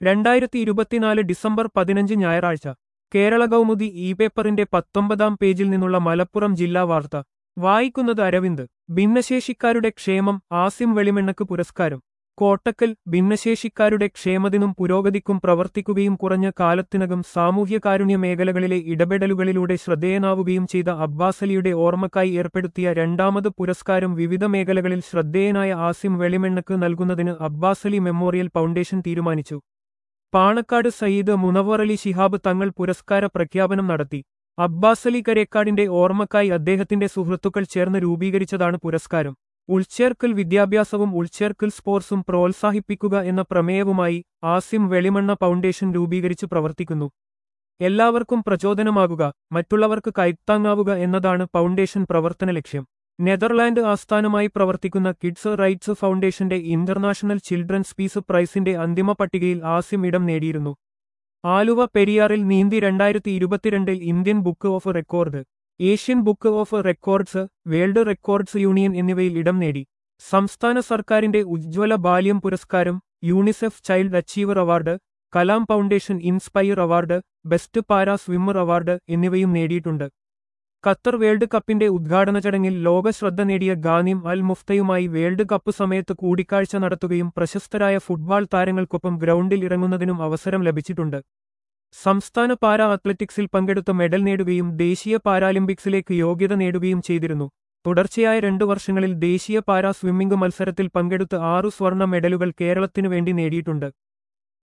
രണ്ടായിരത്തി ഇരുപത്തിനാല് ഡിസംബർ പതിനഞ്ച് ഞായറാഴ്ച കേരള കൗമുദി ഇ പേപ്പറിന്റെ പത്തൊമ്പതാം പേജിൽ നിന്നുള്ള മലപ്പുറം ജില്ലാ വാർത്ത വായിക്കുന്നത് അരവിന്ദ് ഭിന്നശേഷിക്കാരുടെ ക്ഷേമം ആസിം വെളിമെണ്ണക്ക് പുരസ്കാരം കോട്ടക്കൽ ഭിന്നശേഷിക്കാരുടെ ക്ഷേമത്തിനും പുരോഗതിക്കും പ്രവർത്തിക്കുകയും കുറഞ്ഞ കാലത്തിനകം സാമൂഹ്യകാരുണ്യ മേഖലകളിലെ ഇടപെടലുകളിലൂടെ ശ്രദ്ധേയനാവുകയും ചെയ്ത അബ്ബാസലിയുടെ ഓർമ്മക്കായി ഏർപ്പെടുത്തിയ രണ്ടാമത് പുരസ്കാരം വിവിധ മേഖലകളിൽ ശ്രദ്ധേയനായ ആസിം വെളിമെണ്ണക്ക് നൽകുന്നതിന് അബ്ബാസലി മെമ്മോറിയൽ ഫൗണ്ടേഷൻ തീരുമാനിച്ചു പാണക്കാട് സയ്യിദ് മുനവറലി ശിഹാബ് തങ്ങൾ പുരസ്കാര പ്രഖ്യാപനം നടത്തി അബ്ബാസലി കരേക്കാടിന്റെ ഓർമ്മക്കായി അദ്ദേഹത്തിന്റെ സുഹൃത്തുക്കൾ ചേർന്ന് രൂപീകരിച്ചതാണ് പുരസ്കാരം ഉൾച്ചേർക്കൽ വിദ്യാഭ്യാസവും ഉൾച്ചേർക്കൽ സ്പോർട്സും പ്രോത്സാഹിപ്പിക്കുക എന്ന പ്രമേയവുമായി ആസിം വെളിമണ്ണ ഫൗണ്ടേഷൻ രൂപീകരിച്ചു പ്രവർത്തിക്കുന്നു എല്ലാവർക്കും പ്രചോദനമാകുക മറ്റുള്ളവർക്ക് കൈത്താങ്ങാവുക എന്നതാണ് ഫൗണ്ടേഷൻ പ്രവർത്തന ലക്ഷ്യം നെതർലാൻഡ് ആസ്ഥാനമായി പ്രവർത്തിക്കുന്ന കിഡ്സ് റൈറ്റ്സ് ഫൗണ്ടേഷന്റെ ഇന്റർനാഷണൽ ചിൽഡ്രൻസ് പീസ് പ്രൈസിന്റെ അന്തിമ പട്ടികയിൽ ആസിം ഇടം നേടിയിരുന്നു ആലുവ പെരിയാറിൽ നീന്തി രണ്ടായിരത്തി ഇരുപത്തിരണ്ടിൽ Indian book of record Asian book of records world records union എന്നിവയിൽ ഇടം നേടി സംസ്ഥാന സർക്കാരിന്റെ ഉജ്ജ്വല ബാല്യം പുരസ്കാരം UNICEF child achiever award Kalam foundation inspire award best para swimmer award എന്നിവയും നേടിയിട്ടുണ്ട് ഖത്തർ വേൾഡ് കപ്പിന്റെ ഉദ്ഘാടന ചടങ്ങിൽ ലോക ശ്രദ്ധ നേടിയ ഗാനിം അൽ മുഫ്തയുമായി വേൾഡ് കപ്പ് സമയത്ത് കൂടിക്കാഴ്ച നടത്തുകയും പ്രശസ്തരായ ഫുട്ബോൾ താരങ്ങൾക്കൊപ്പം ഗ്രൗണ്ടിൽ ഇറങ്ങുന്നതിനും അവസരം ലഭിച്ചിട്ടുണ്ട് സംസ്ഥാന പാരാ അത്ലറ്റിക്സിൽ പങ്കെടുത്ത മെഡൽ നേടുകയും ദേശീയ പാരാലിമ്പിക്സിലേക്ക് യോഗ്യത നേടുകയും ചെയ്തിരുന്നു തുടർച്ചയായ രണ്ടു വർഷങ്ങളിൽ ദേശീയ പാരാ സ്വിമ്മിംഗ് മത്സരത്തിൽ പങ്കെടുത്ത് ആറു സ്വർണ്ണ മെഡലുകൾ കേരളത്തിനു വേണ്ടി നേടിയിട്ടുണ്ട്